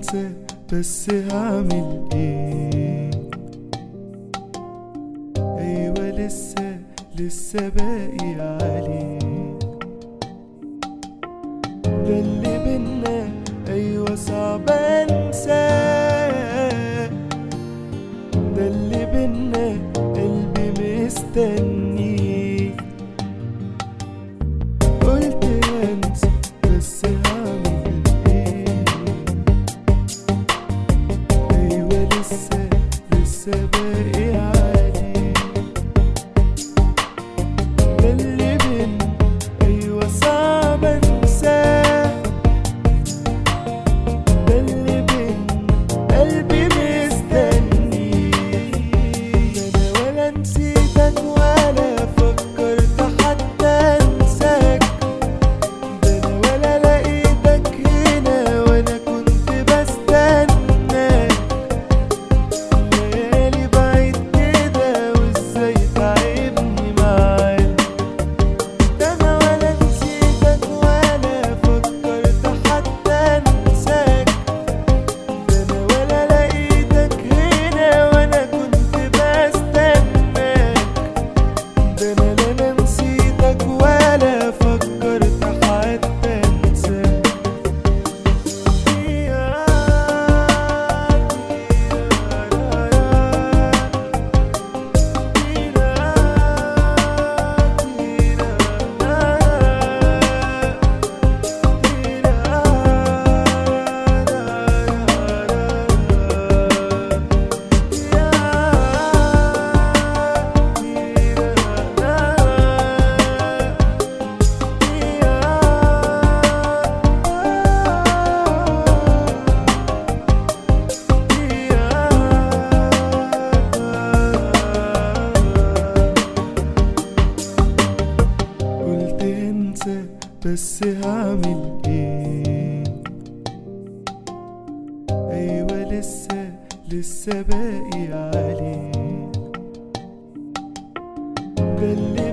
انسى بس هعمل ايه ايوه لسه لسه باقي عليه ده اللي بينا ايوه صعب انساه ده اللي بينا قلبي مستنيه قلت انسى بس هعمل ايه ايوه لسه لسه باقي عليه ده اللي بينا ايوه صعب انساه ده اللي بينا قلبي مستني ده انا ولا نسيتك ولا فكرت حتى انساك ده انا ولا لقيتك هنا وانا كنت بستناك ليالي بعيد كده وازاي تعبني معاك ده انا ولا نسيتك ولا فكرت حتى انساك ده انا ولا لقيتك هنا وانا كنت بستناك ده انا لا انا نسيتك ولا فكرت حتى انساك قلت انسى بس هعمل ايه ايوه لسه لسه باقي عليه ده اللي